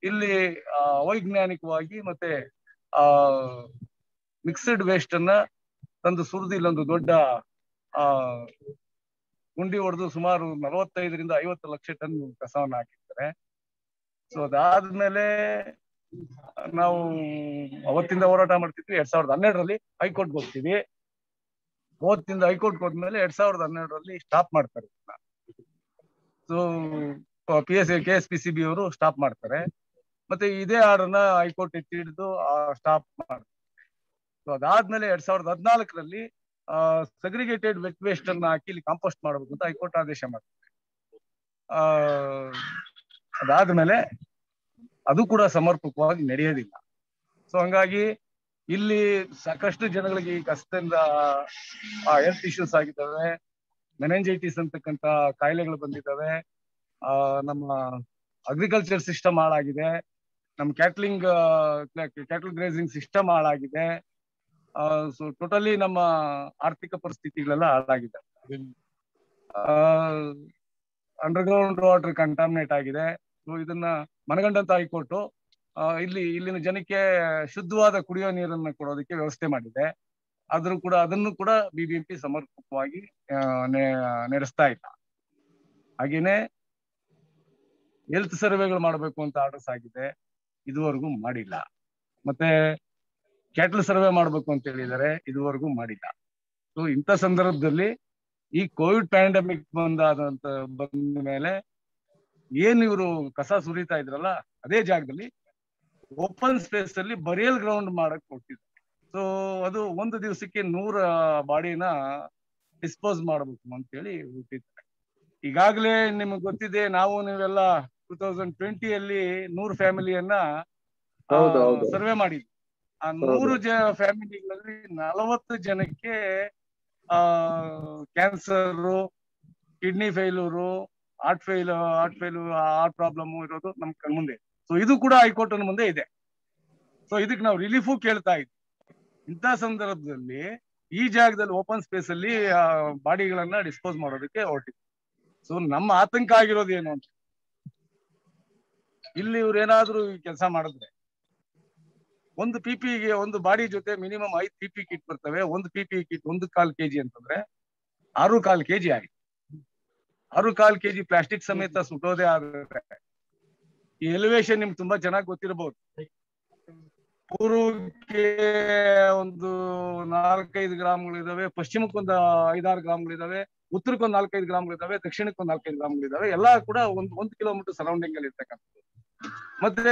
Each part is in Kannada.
ಇಲ್ಲಿ ಆ, ಅವೈಜ್ಞಾನಿಕವಾಗಿ ಮತ್ತೆ ಆ ಮಿಕ್ಸ್ಡ್ ವೇಸ್ಟ್ ಅನ್ನ ತಂದು ಸುರಿದು ಇಲ್ಲೊಂದು ದೊಡ್ಡ ಆ ಗುಂಡಿ ಹೊಡೆದು ಸುಮಾರು ನಲವತ್ತೈದರಿಂದ ಐವತ್ತು ಲಕ್ಷ ಟನ್ ಕಸವನ್ನ ಹಾಕಿರ್ತಾರೆ ಸೊ ಅದಾದ್ಮೇಲೆ ನಾವು ಅವತ್ತಿಂದ ಹೋರಾಟ ಮಾಡ್ತಿದ್ವಿ ಎರಡ್ ಸಾವಿರದ ಹನ್ನೆರಡರಲ್ಲಿ ಹೈಕೋರ್ಟ್ ಹೋಗ್ತೀವಿ ಅವತ್ತಿಂದ ಹೈಕೋರ್ಟ್ ಹೋದ್ಮೇಲೆ ಎರಡ್ ಸಾವಿರದ ಹನ್ನೆರಡರಲ್ಲಿ ಸ್ಟಾಪ್ ಮಾಡ್ತಾರೆ so P S K S P C B ಅವರು ಸ್ಟಾಪ್ ಮಾಡ್ತಾರೆ ಮತ್ತೆ ಇದೇ ಆರ್ಡರ್ನ ಹೈಕೋರ್ಟ್ ಎತ್ತಿ ಹಿಡಿದು ಸ್ಟಾಪ್ ಮಾಡ್ತಾರೆ ಸೊ ಅದಾದ್ಮೇಲೆ ಎರಡ್ ಸಾವಿರದ ಹದಿನಾಲ್ಕರಲ್ಲಿ ಸಗ್ರಿಗೇಟೆಡ್ ವೆಟ್ ವೇಸ್ಟ್ ಅನ್ನ ಹಾಕಿ ಇಲ್ಲಿ ಕಾಂಪೋಸ್ಟ್ ಮಾಡಬೇಕು ಅಂತ ಹೈಕೋರ್ಟ್ ಆದೇಶ ಮಾಡ್ತಾರೆ ಆ ಅದಾದ್ಮೇಲೆ ಅದು ಕೂಡ ಸಮರ್ಪಕವಾಗಿ ನಡೆಯೋದಿಲ್ಲ ಸೊ ಹಂಗಾಗಿ ಇಲ್ಲಿ ಸಾಕಷ್ಟು ಜನಗಳಿಗೆ ಈ ಕಷ್ಟದಿಂದ ಹೆಲ್ತ್ ಇಶ್ಯೂಸ್ ಆಗಿದ್ದಾವೆ ಮೆನೆಂಜೈಟಿಸ್ ಅಂತಕ್ಕಂತ ಕಾಯಿಲೆಗಳು ಬಂದಿದ್ದಾವೆ ಆ ನಮ್ಮ ಅಗ್ರಿಕಲ್ಚರ್ ಸಿಸ್ಟಮ್ ಹಾಳಾಗಿದೆ ನಮ್ಮ ಕ್ಯಾಟ್ಲಿಂಗ್ ಕ್ಯಾಟಲ್ ಗ್ರೇಸಿಂಗ್ ಸಿಸ್ಟಮ್ ಹಾಳಾಗಿದೆ ಸೊ ಟೋಟಲಿ ನಮ್ಮ ಆರ್ಥಿಕ ಪರಿಸ್ಥಿತಿಗಳೆಲ್ಲ ಹಾಳಾಗಿದೆ ಅಂಡರ್ಗ್ರೌಂಡ್ ವಾಟರ್ ಕಂಟಾಮಿನೇಟ್ ಆಗಿದೆ ಸೊ ಇದನ್ನ ಮನಗಂಡಂತ ಹೈಕೋರ್ಟ್ ಇಲ್ಲಿ ಇಲ್ಲಿನ ಜನಕ್ಕೆ ಶುದ್ಧವಾದ ಕುಡಿಯೋ ನೀರನ್ನ ಕೊಡೋದಕ್ಕೆ ವ್ಯವಸ್ಥೆ ಮಾಡಿದೆ ಆದ್ರೂ ಕೂಡ ಅದನ್ನು ಕೂಡ ಬಿಬಿಎಂಪಿ ಸಮರ್ಪಕವಾಗಿ ಆ, ನೆ- ನಡೆಸ್ತಾ ಇಲ್ಲ ಹಾಗೇನೆ ಹೆಲ್ತ್ ಸರ್ವೆಗಳು ಮಾಡಬೇಕು ಅಂತ ಆರ್ಡರ್ಸ್ ಆಗಿದೆ ಇದುವರೆಗೂ ಮಾಡಿಲ್ಲ ಮತ್ತೆ ಕ್ಯಾಟಲ್ ಸರ್ವೆ ಮಾಡಬೇಕು ಅಂತ ಹೇಳಿದ್ದಾರೆ ಇದುವರೆಗೂ ಮಾಡಿಲ್ಲ ಸೊ ಇಂಥ ಸಂದರ್ಭದಲ್ಲಿ ಈ ಕೋವಿಡ್ ಪ್ಯಾಂಡಮಿಕ್ ಬಂದಾದಂತ ಬಂದ ಮೇಲೆ ಏನ್ ಇವರು ಕಸ ಸುರಿತಾ ಇದ್ರಲ್ಲ ಅದೇ ಜಾಗದಲ್ಲಿ ಓಪನ್ ಸ್ಪೇಸ್ ಅಲ್ಲಿ ಬರಿಯಲ್ ಗ್ರೌಂಡ್ ಮಾಡಕ್ ಕೊಟ್ಟಿದ್ರು ಸೊ ಅದು ಒಂದು ದಿವಸಕ್ಕೆ ನೂರ ಬಾಡಿನ ಡಿಸ್ಪೋಸ್ ಮಾಡಬೇಕು ಅಂತ ಹೇಳಿ ಹುಟ್ಟಿದ್ದಾರೆ ಈಗಾಗಲೇ ನಿಮ್ಗೆ ಗೊತ್ತಿದೆ ನಾವು ನೀವೆಲ್ಲ ಟೂ ತೌಸಂಡ್ ಟ್ವೆಂಟಿಯಲ್ಲಿ ನೂರು ಫ್ಯಾಮಿಲಿಯನ್ನ ಹೌದು, ಹೌದು. ಸರ್ವೆ ಮಾಡಿದ್ವಿ ಆ ನೂರು ಜ ಫ್ಯಾಮಿಲಿಗಳಲ್ಲಿ ನಲವತ್ತು ಜನಕ್ಕೆ ಆ cancer kidney failure heart fail heart fail heart problem ಇರೋದು ನಮ್ ಕಣ್ಮುಂದೆ ಸೊ ಇದು ಕೂಡ ಹೈಕೋರ್ಟ್ ಮುಂದೆ ಇದೆ ಸೊ ಇದಕ್ಕೆ ನಾವು ರಿಲೀಫು ಕೇಳ್ತಾ ಇದ್ವಿ ಇಂಥ ಸಂದರ್ಭದಲ್ಲಿ ಈ ಜಾಗದಲ್ಲಿ ಓಪನ್ ಸ್ಪೇಸ್ ಅಲ್ಲಿ ಬಾಡಿಗಳನ್ನ ಡಿಸ್ಪೋಸ್ ಮಾಡೋದಕ್ಕೆ ಹೊರಟಿದ್ವಿ ಸೊ ನಮ್ಮ ಆತಂಕ ಆಗಿರೋದು ಏನು ಅಂತ ಇಲ್ಲಿ ಇವ್ರು ಏನಾದ್ರೂ ಕೆಲಸ ಮಾಡಿದ್ರೆ ಒಂದು ಪಿಪಿಗೆ ಒಂದು ಬಾಡಿ ಜೊತೆ ಮಿನಿಮಮ್ ಐದು ಪಿಪಿ ಕಿಟ್ ಬರ್ತವೆ ಒಂದು ಪಿಪಿ ಕಿಟ್ ಒಂದು ಕಾಲ್ ಕೆಜಿ ಅಂತಂದ್ರೆ ಆರು ಕಾಲ್ ಕೆಜಿ ಆಗಿದೆ ಆರು ಕಾಲ್ ಕೆಜಿ ಪ್ಲಾಸ್ಟಿಕ್ ಸಮೇತ ಸುಟ್ಟೋದೇ ಆದ್ರೆ ಈ ಎಲಿವೇಶನ್ ನಿಮ್ಗೆ ತುಂಬಾ ಚೆನ್ನಾಗಿ ಗೊತ್ತಿರಬಹುದು ಪೂರ್ವಕ್ಕೆ ಒಂದು ನಾಲ್ಕೈದು ಗ್ರಾಮ್ಗಳಿದಾವೆ ಪಶ್ಚಿಮಕ್ಕೆ ಒಂದು ಐದಾರು ಗ್ರಾಮ್ಗಳಿದಾವೆ ಉತ್ತರಕ್ಕೆ ಒಂದು ನಾಲ್ಕೈದು ಗ್ರಾಮ್ಗಳಿದಾವೆ ದಕ್ಷಿಣಕ್ಕೆ ಒಂದು ನಾಲ್ಕೈದು ಗ್ರಾಮ್ಗಳಿದಾವೆ ಎಲ್ಲಾ ಕೂಡ ಒಂದು ಒಂದು ಕಿಲೋಮೀಟರ್ ಸರೌಂಡಿಂಗ್ ಅಲ್ಲಿ ಇರ್ತಕ್ಕಂಥದ್ದು ಮತ್ತೆ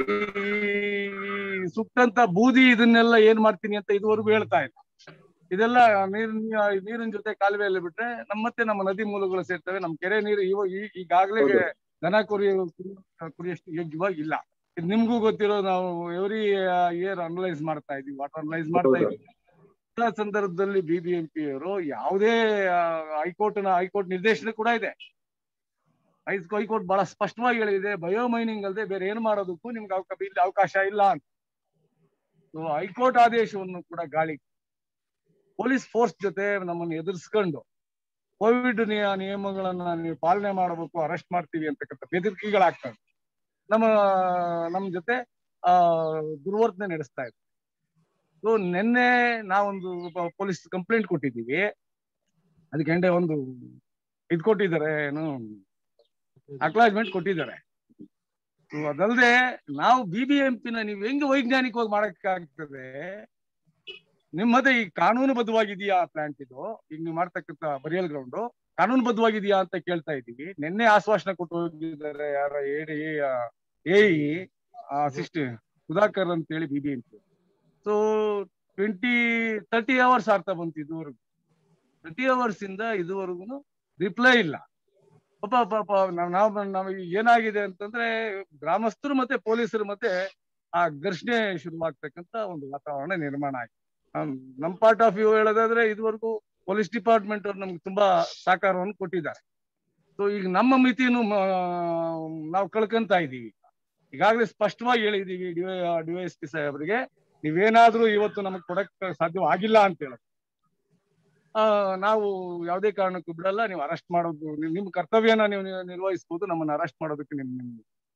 ಈ ಸುಟ್ಟಂತ ಬೂದಿ ಇದನ್ನೆಲ್ಲ ಏನ್ ಮಾಡ್ತೀನಿ ಅಂತ ಇದುವರೆಗೂ ಹೇಳ್ತಾ ಇಲ್ಲ ಇದೆಲ್ಲ ನೀರಿನ ನೀರಿನ ಜೊತೆ ಕಾಲುವೆಯಲ್ಲಿ ಬಿಟ್ರೆ ನಮ್ಮ ಮತ್ತೆ ನಮ್ಮ ನದಿ ಮೂಲಗಳು ಸೇರ್ತವೆ ನಮ್ಮ ಕೆರೆ ನೀರು ಇವ ಈ- ಈಗಾಗ್ಲೇ ಹೌದು. ದನ ಕುರಿ ಕುರಿಯಷ್ಟು ಯೋಗ್ಯವಾಗಿ ಇಲ್ಲ ಇದು ನಿಮ್ಗೂ ಗೊತ್ತಿರೋ ನಾವು ಎವ್ರಿ ಇಯರ್ ಅನಲೈಸ್ ಮಾಡ್ತಾ ಇದೀವಿ ವಾಟರ್ ಅನಲೈಸ್ ಮಾಡ್ತಾ ಹೌದು. ಇದೀವಿ ಇಂಥ ಸಂದರ್ಭದಲ್ಲಿ ಬಿಬಿಎಂಪಿ ಅವರು ಯಾವುದೇ ಹೈಕೋರ್ಟ್ ನ ಹೈಕೋರ್ಟ್ ನಿರ್ದೇಶನ ಕೂಡ ಇದೆ ಹೈ- ಹೈಕೋರ್ಟ್ ಬಹಳ ಸ್ಪಷ್ಟವಾಗಿ ಹೇಳಿದೆ ಬಯೋ ಮೈನಿಂಗ್ ಅಲ್ಲದೆ ಬೇರೆ ಏನು ಮಾಡೋದಕ್ಕೂ ನಿಮ್ಗೆ ಅವಕಾಶ ಇಲ್ಲಿ ಅವಕಾಶ ಇಲ್ಲ ಅಂತ ಸೊ ಹೈಕೋರ್ಟ್ ಆದೇಶವನ್ನು ಕೂಡ ಗಾಳಿ ಪೊಲೀಸ್ ಫೋರ್ಸ್ ಜೊತೆ ನಮ್ಮನ್ನು ಎದುರಿಸ್ಕೊಂಡು ಕೋವಿಡ್ ನಿಯಮಗಳನ್ನ ನೀವು ಪಾಲನೆ ಮಾಡಬೇಕು ಅರೆಸ್ಟ್ ಮಾಡ್ತೀವಿ ಅಂತಕ್ಕಂಥ ಬೆದರಿಕೆಗಳಾಗ್ತವೆ ನಮ್ಮ ನಮ್ಮ ಜೊತೆ ಆ ದುರ್ವರ್ತನೆ ನಡೆಸ್ತಾ ಇದ್ದಾರೆ ಸೊ ನಿನ್ನೆ ನಾವೊಂದು ಪೊಲೀಸ್ ಕಂಪ್ಲೇಂಟ್ ಕೊಟ್ಟಿದ್ದೀವಿ ಅದಕ್ಕೆ ಎಂಡೆ ಒಂದು ಇದು ಕೊಟ್ಟಿದ್ದಾರೆ ಏನು ಅಕ್ಲಾಜ್ಮೆಂಟ್ ಕೊಟ್ಟಿದ್ದಾರೆ ಸೊ ಅದಲ್ಲದೆ ನಾವು ಬಿಬಿಎಂಪಿನ ನೀವು ಹೆಂಗ್ ವೈಜ್ಞಾನಿಕವಾಗಿ ಮಾಡಕ್ಕಾಗ್ತದೆ ನಿಮ್ ಮತ್ತೆ ಈ ಕಾನೂನುಬದ್ಧವಾಗಿದೆಯಾ ಪ್ಲಾಂಟ್ ಇದು ಈಗ ನೀವು ಮಾಡ್ತಕ್ಕಂಥ ಬರಿಯಲ್ ಗ್ರೌಂಡ್ ಕಾನೂನುಬದ್ಧವಾಗಿದೆಯಾ ಅಂತ ಕೇಳ್ತಾ ಇದ್ದೀವಿ ನಿನ್ನೆ ಆಶ್ವಾಸನೆ ಕೊಟ್ಟು ಹೋಗಿದ್ದಾರೆ ಯಾರ ಎಡಿ ಎ ಅಸಿಸ್ಟ್ ಸುಧಾಕರ್ ಅಂತ ಹೇಳಿ BBMP so twenty thirty hours ಆಗ್ತಾ ಬಂತು ಇದುವರೆಗೂ ತರ್ಟಿ ಅವರ್ಸ್ ಇಂದ ಇದುವರೆಗೂ ರಿಪ್ಲೈ ಇಲ್ಲ ಪಾಪ ಪಾಪ ನಾವ್ ನಾವ್ ನಮಗೆ ಏನಾಗಿದೆ ಅಂತಂದ್ರೆ ಗ್ರಾಮಸ್ಥರು ಮತ್ತೆ ಪೊಲೀಸರು ಮತ್ತೆ ಆ ಘರ್ಷಣೆ ಶುರುವಾಗ್ತಕ್ಕಂತ ಒಂದು ವಾತಾವರಣ ನಿರ್ಮಾಣ ಆಗಿದೆ ನಮ್- ನಮ್ ಪಾರ್ಟ್ ಆಫ್ ವ್ಯೂ ಹೇಳೋದಾದ್ರೆ ಇದುವರೆಗೂ ಪೊಲೀಸ್ ಡಿಪಾರ್ಟ್ಮೆಂಟ್ ಅವ್ರು ನಮ್ಗೆ ತುಂಬಾ ಸಹಕಾರವನ್ನು ಕೊಟ್ಟಿದ್ದಾರೆ ಸೊ ಈಗ ನಮ್ಮ ಮಿತಿನು ನಾವು ಕಳ್ಕೊಂತ ಇದೀವಿ ಈಗಾಗಲೇ ಸ್ಪಷ್ಟವಾಗಿ ಹೇಳಿದೀವಿ ಡಿವೈಎಸ್ ಪಿ ಸಾಹೇಬರಿಗೆ ನೀವೇನಾದ್ರೂ ಇವತ್ತು ನಮಗೆ ಕೊಡಕ್ ಸಾಧ್ಯವಾಗಿಲ್ಲ ಅಂತ ಹೇಳೋದು ಆ, ನಾವು ಯಾವುದೇ ಕಾರಣಕ್ಕೂ ಬಿಡಲ್ಲ ನೀವು ಅರೆಸ್ಟ್ ಮಾಡೋದು ನಿಮ್- ನಿಮ್ ಕರ್ತವ್ಯನ ನೀವು ನಿ- ನಿರ್ವಹಿಸ್ಬೋದು ನಮ್ಮನ್ನ ಅರೆಸ್ಟ್ ಮಾಡೋದಕ್ಕೆ ನಿಮ್ ನಿಮ್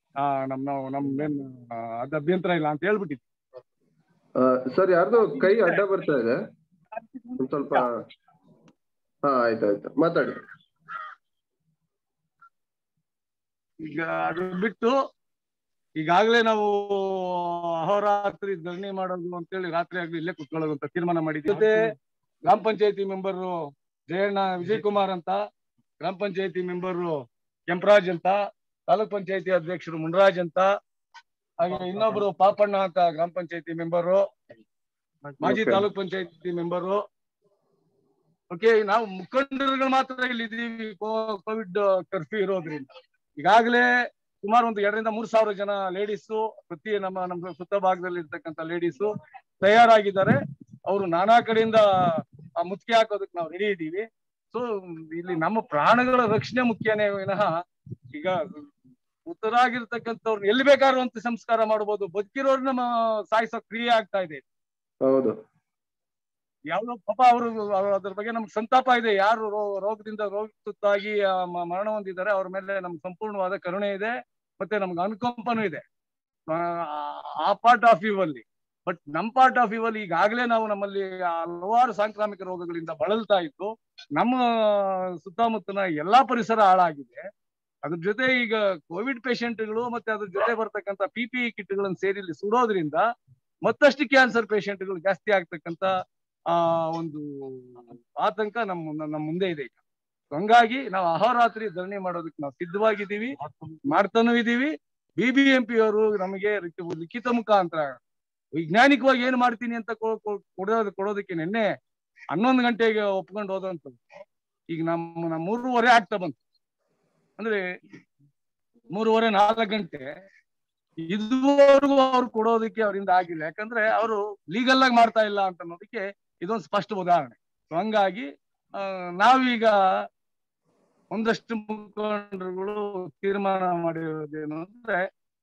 ಆ, ನಮ್ ನಾವು ನಮ್ದೇನ್ ಆ, ಅದ್ ಅಭ್ಯಂತರ ಇಲ್ಲ ಅಂತ ಹೇಳ್ಬಿಟ್ಟಿದ್ವಿ ಸರ್ ಯಾರ್ದೋ ಕೈ ಅಡ್ಡ ಬರ್ತಾ ಇದೆ ಒಂದ್ ಸ್ವಲ್ಪ ಹಾ ಆಯ್ತಾಯ್ತು ಮಾತಾಡಿ ಈಗ ಅದು ಬಿಟ್ಟು ಈಗಾಗಲೇ ನಾವು ಅಹೋರಾತ್ರಿ ಧರಣಿ ಮಾಡೋದು ಅಂತೇಳಿ ರಾತ್ರಿ ಆಗ್ಲಿ ಇಲ್ಲೇ ಕುತ್ಕೊಳ್ಳೋದು ಅಂತ ತೀರ್ಮಾನ ಮಾಡಿದ್ವಿ ಜೊತೆ ಗ್ರಾಮ ಪಂಚಾಯತಿ ಮೆಂಬರ್ ಜಯಣ್ಣ ವಿಜಯ್ ಕುಮಾರ್ ಅಂತ ಗ್ರಾಮ ಪಂಚಾಯತಿ ಮೆಂಬರ್ ಕೆಂಪರಾಜ್ ಅಂತ ತಾಲೂಕ್ ಪಂಚಾಯತಿ ಅಧ್ಯಕ್ಷರು ಮುನ್ರಾಜ್ ಅಂತ ಹಾಗೆ ಇನ್ನೊಬ್ರು ಪಾಪಣ್ಣ ಅಂತ ಗ್ರಾಮ ಪಂಚಾಯತಿ ಮೆಂಬರು ಮಾಜಿ Okay. ತಾಲೂಕ್ ಪಂಚಾಯತಿ ಮೆಂಬರು ಓಕೆ ನಾವು ಮುಖಂಡರುಗಳು ಮಾತ್ರ ಇಲ್ಲಿ ಇದೀವಿ ಕೋವಿಡ್ ಕರ್ಫ್ಯೂ ಇರೋದ್ರಿಂದ ಈಗಾಗಲೇ ಸುಮಾರು ಒಂದು ಎರಡರಿಂದ ಮೂರ್ ಸಾವಿರ ಜನ ಲೇಡೀಸು ಪ್ರತಿ ನಮ್ಮ ನಮ್ಮ ಸುತ್ತ ಭಾಗದಲ್ಲಿ ಇರ್ತಕ್ಕಂಥ ಲೇಡೀಸು ತಯಾರಾಗಿದ್ದಾರೆ ಅವರು ನಾನಾ ಕಡೆಯಿಂದ ಆ ಮುತ್ತಿಗೆ ಹಾಕೋದಕ್ಕೆ ನಾವು ರೆಡಿ ಇದ್ದೀವಿ ಸೊ ಇಲ್ಲಿ ನಮ್ಮ ಪ್ರಾಣಗಳ ರಕ್ಷಣೆ ಮುಖ್ಯನೇ ವಿನಃ ಈಗ ಉತ್ತರಾಗಿರ್ತಕ್ಕಂಥವ್ರನ್ನ ಎಲ್ಲಿ ಬೇಕಾದ್ರೂ ಅಂತ ಸಂಸ್ಕಾರ ಮಾಡಬಹುದು ಬದುಕಿರೋರ್ನ ಮ- ಸಾಯಿಸೋ ಕ್ರಿಯೆ ಆಗ್ತಾ ಇದೆ ಹೌದು ಯಾವ್ದೋ ಪಾಪ ಅವರು ಅದ್ರ ಬಗ್ಗೆ ನಮ್ಗೆ ಸಂತಾಪ ಇದೆ ಯಾರು ರೋ- ರೋಗದಿಂದ ರೋಗ ತುತ್ತಾಗಿ ಆ, ಮ- ಮರಣ ಹೊಂದಿದ್ದಾರೆ ಅವ್ರ ಮೇಲೆ ನಮ್ಗೆ ಸಂಪೂರ್ಣವಾದ ಕರುಣೆ ಇದೆ ಮತ್ತೆ ನಮ್ಗೆ ಅನುಕಂಪನೂ ಇದೆ ಆ, ಆ ಪಾರ್ಟ್ ಆಫ್ ವ್ಯೂ ಅಲ್ಲಿ ಬಟ್ ನಮ್ ಪಾರ್ಟ್ ಆಫ್ ವ್ಯೂ ಅಲ್ಲಿ ಈಗಾಗಲೇ ನಾವು ನಮ್ಮಲ್ಲಿ ಹಲವಾರು ಸಾಂಕ್ರಾಮಿಕ ರೋಗಗಳಿಂದ ಬಳಲ್ತಾ ಇತ್ತು ನಮ್ಮ ಸುತ್ತಮುತ್ತಲ ಎಲ್ಲಾ ಪರಿಸರ ಹಾಳಾಗಿದೆ ಅದ್ರ ಜೊತೆ ಈಗ ಕೋವಿಡ್ ಪೇಷಂಟ್ಗಳು ಮತ್ತೆ ಅದ್ರ ಜೊತೆ ಬರ್ತಕ್ಕಂಥ ಪಿ ಪಿ ಕಿಟ್ಗಳನ್ನು ಸೇರಿ ಇಲ್ಲಿ ಸುಡೋದ್ರಿಂದ ಮತ್ತಷ್ಟು ಕ್ಯಾನ್ಸರ್ ಪೇಷಂಟ್ಗಳು ಜಾಸ್ತಿ ಆಗ್ತಕ್ಕಂಥ ಆ ಒಂದು ಆತಂಕ ನಮ್ಮ ನಮ್ಮ ಮುಂದೆ ಇದೆ ಈಗ ಹಂಗಾಗಿ ನಾವು ಅಹೋರಾತ್ರಿ ಧರಣಿ ಮಾಡೋದಕ್ಕೆ ನಾವು ಸಿದ್ಧವಾಗಿದ್ದೀವಿ ಮಾಡ್ತಾನೂ ಇದೀವಿ ಬಿಬಿಎಂಪಿ ಅವರು ನಮಗೆ ರಿಕ್- ಲಿಖಿತ ಮುಖಾಂತರ ವೈಜ್ಞಾನಿಕವಾಗಿ ಏನ್ ಮಾಡ್ತೀನಿ ಅಂತ ಕೊ- ಕೊ- ಕೊಡೋದು ಕೊಡೋದಕ್ಕೆ ನಿನ್ನೆ ಹನ್ನೊಂದು ಗಂಟೆಗೆ ಒಪ್ಕೊಂಡು ಹೋದಂತ ಈಗ ನಮ್ಮ ನಮ್ಮ ಮೂರುವರೆ ಆಗ್ತಾ ಬಂತು ಅಂದ್ರೆ ಮೂರುವರೆ ನಾಲ್ಕು ಗಂಟೆ ಇದುವರೆಗೂ ಅವ್ರು ಕೊಡೋದಕ್ಕೆ ಅವರಿಂದ ಆಗಿಲ್ಲ ಯಾಕಂದ್ರೆ ಅವರು ಲೀಗಲ್ ಆಗಿ ಮಾಡ್ತಾ ಇಲ್ಲ ಅಂತ ಅನ್ನೋದಕ್ಕೆ ಇದೊಂದು ಸ್ಪಷ್ಟ ಉದಾಹರಣೆ So ಹಂಗಾಗಿ ಆ, ನಾವೀಗ ಒಂದಷ್ಟು ಮುಖಂಡರುಗಳು ತೀರ್ಮಾನ ಮಾಡಿರೋದೇನು ಅಂದ್ರೆ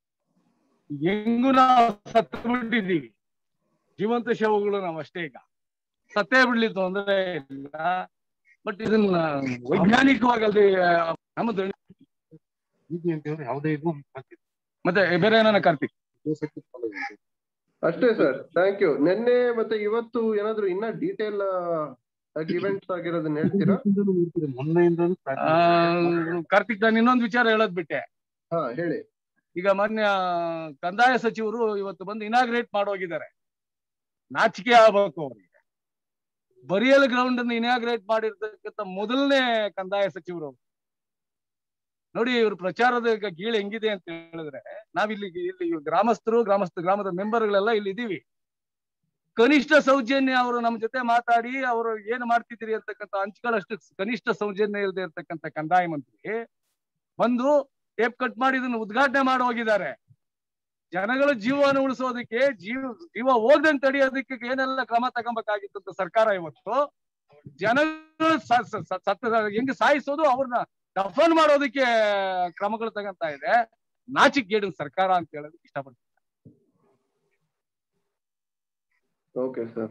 ಹೆಂಗು ನಾವು ಸತ್ತು ಬಿಟ್ಟಿದ್ದೀವಿ ಜೀವಂತ ಶವಗಳು ನಾವು ಅಷ್ಟೇ ಈಗ ಸತ್ತೇ ಬಿಡ್ಲಿ ತೊಂದರೆ ಇಲ್ಲ ಬಟ್ ಇದನ್ನ ವೈಜ್ಞಾನಿಕವಾಗಿ ಅಲ್ಲಿ ನಮ್ಮ ಧ್ವನಿ ಬಿಬಿಎಂಪಿಯವರು ಯಾವುದೇ ಇದು ಹಾಕಿಲ್ಲ. ಮತ್ತೆ ಬೇರೆ ಏನಾನ ಕಾರ್ತಿಕ್ ದಿವಸಕ್ಕೆ follow ಇದೆ. ಅಷ್ಟೇ ಸರ್ ಥ್ಯಾಂಕ್ ಯು ನಿನ್ನೆ ಮತ್ತೆ ಇವತ್ತು ಏನಾದ್ರು ಇನ್ನ ಡೀಟೇಲ್ ಇವೆಂಟ್ಸ್ ಆಗಿರೋದನ್ನ ಹೇಳ್ತೀರಾ ಇವತ್ತಿಂದಲೂ ಇರ್ತಿದೆ. ಮೊನ್ನೆಯಿಂದಲೂ ಆ, practice ಕಾರ್ತಿಕ್ ನಾನು ಇನ್ನೊಂದು ವಿಚಾರ ಹೇಳೋದ್ ಬಿಟ್ಟೆ ಹಾ ಹೇಳಿ ಈಗ ಮಾನ್ಯ ಕಂದಾಯ ಸಚಿವರು ಇವತ್ತು ಬಂದು ಇನಾಗ್ರೇಟ್ ಮಾಡೋಗಿದ್ದಾರೆ ನಾಚಿಕೆ ಆಗ್ಬೇಕು ಅವ್ರಿಗೆ ಬರಿಯಲ್ ಗ್ರೌಂಡ್ ಅನ್ನು ಇನಾಗ್ರೇಟ್ ಮಾಡಿರ್ತಕ್ಕಂಥ ಮೊದಲನೇ ಕಂದಾಯ ಸಚಿವರು ಅವ್ರು. ನೋಡಿ ಇವ್ರ ಪ್ರಚಾರದ ಈಗ ಗೀಳು ಹೆಂಗಿದೆ ಅಂತ ಹೇಳಿದ್ರೆ ನಾವಿಲ್ಲಿ ಇಲ್ಲಿ ಗ್ರಾಮಸ್ಥರು ಗ್ರಾಮಸ್ಥ ಗ್ರಾಮದ ಮೆಂಬರ್ಗಳೆಲ್ಲ ಇಲ್ಲಿ ಇದೀವಿ ಕನಿಷ್ಠ ಸೌಜನ್ಯ ಅವರು ನಮ್ಮ ಜೊತೆ ಮಾತಾಡಿ ಅವರು ಏನು ಮಾಡ್ತಿದ್ದೀರಿ ಅಂತಕ್ಕಂಥ ಹಂಚ್ಕೊಳ್ಳಷ್ಟು ಕನಿಷ್ಠ ಸೌಜನ್ಯ ಇಲ್ಲದೆ ಇರ್ತಕ್ಕಂಥ ಕಂದಾಯ ಮಂತ್ರಿ ಬಂದು ಟೇಪ್ ಕಟ್ ಮಾಡಿ ಇದನ್ನ ಉದ್ಘಾಟನೆ ಮಾಡಿ ಹೋಗಿದ್ದಾರೆ ಜನಗಳ ಜೀವವನ್ನು ಉಳಿಸೋದಕ್ಕೆ ಜೀವ ಜೀವ ಹೋಗ್ದಂಗ್ ತಡೆಯೋದಕ್ಕೆ ಏನೆಲ್ಲ ಕ್ರಮ ತಗೊಬೇಕಾಗಿತ್ತು ಅಂತ ಸರ್ಕಾರ ಇವತ್ತು ಜನಗಳು ಸ- ಸ- ಸ- ಸತ್ತ ಹೆಂಗ್ ಸಾಯಿಸೋದು ಅವ್ರನ್ನ ದಫನ್ ಮಾಡೋದಕ್ಕೆ ಕ್ರಮಗಳು ತಗೊಂತ ಇದೆ ನಾಚಿಕೆಗೇಡಿನ ಸರ್ಕಾರ ಅಂತ ಹೇಳೋದಕ್ಕೆ ಇಷ್ಟಪಡ್ತೀನಿ ಓಕೆ ಸರ್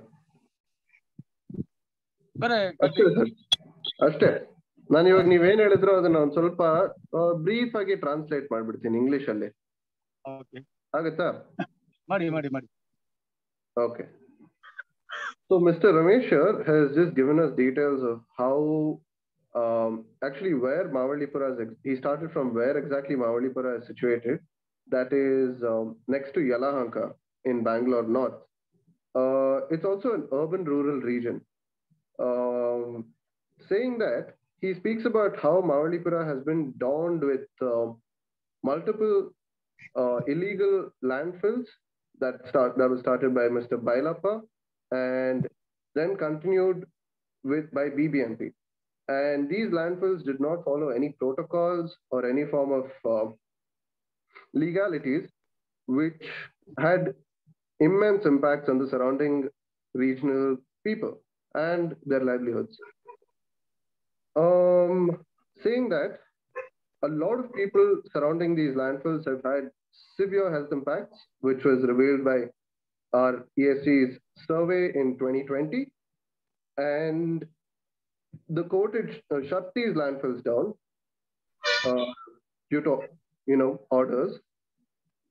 ಬೇರೆ ಅಷ್ಟೇ ಸರ್ ಅಷ್ಟೇ ನಾನು ಇವಾಗ ನೀವೇನ್ ಹೇಳಿದ್ರು ಅದನ್ನ ಒಂದ್ ಸ್ವಲ್ಪ ಬ್ರೀಫ್ ಆಗಿ ಟ್ರಾನ್ಸ್ಲೇಟ್ ಮಾಡ್ಬಿಡ್ತೀನಿ ಇಂಗ್ಲಿಷ್ ಅಲ್ಲಿ Okay. ಆಗುತ್ತಾ ಮಾಡಿ ಮಾಡಿ ಮಾಡಿ Okay. So Mr. Ramesh here has just given us details of how, um, actually where Mavallipura is, ex- he started from where exactly Mavallipura is situated. That is um, next to Yalahanka in Bangalore North. Uh, it's also an urban rural region. Um, saying that, he speaks about how Mavallipura has been donned with uh, multiple uh, illegal landfills that start that was started by Mr. Bailappa and then continued with by BBMP. And these landfills did not follow any protocols or any form of uh, legalities, which had immense impacts on the surrounding regional people and their livelihoods. Um, saying that, a lot of people surrounding these landfills have had severe health impacts, which was revealed by our ESC's survey in 2020. And the court had sh- uh, shut these landfills down uh, due to, you know, orders.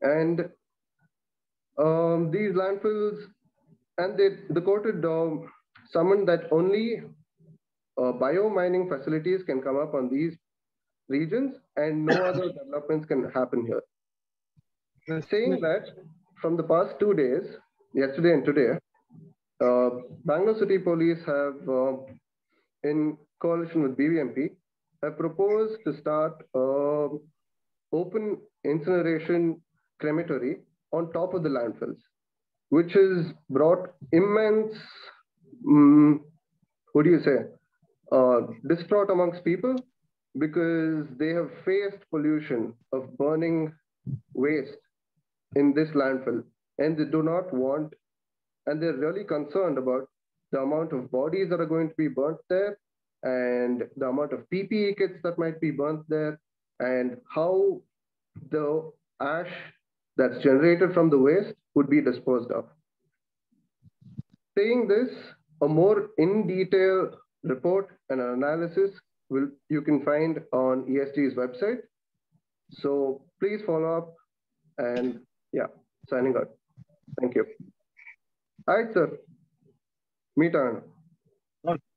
And um, these landfills, and they, the court had um, summoned that only uh, biomining facilities can come up on these regions and no other developments can happen here. Saying that from the past two days, yesterday and today, uh, Bangalore City Police have, uh, in coalition with BVMP, have proposed to start uh, open incineration crematory on top of the landfills, which has brought immense, um, what do you say, uh, distraught amongst people because they have faced pollution of burning waste in this landfill and they do not want and they're really concerned about the amount of bodies that are going to be burnt there and the amount of PPE kits that might be burnt there and how the ash that's generated from the waste would be disposed of. Saying this, a more in detail report and analysis will you can find on ESG's website. So please follow up and yeah, signing out. Thank you. All right, sir. Meet on.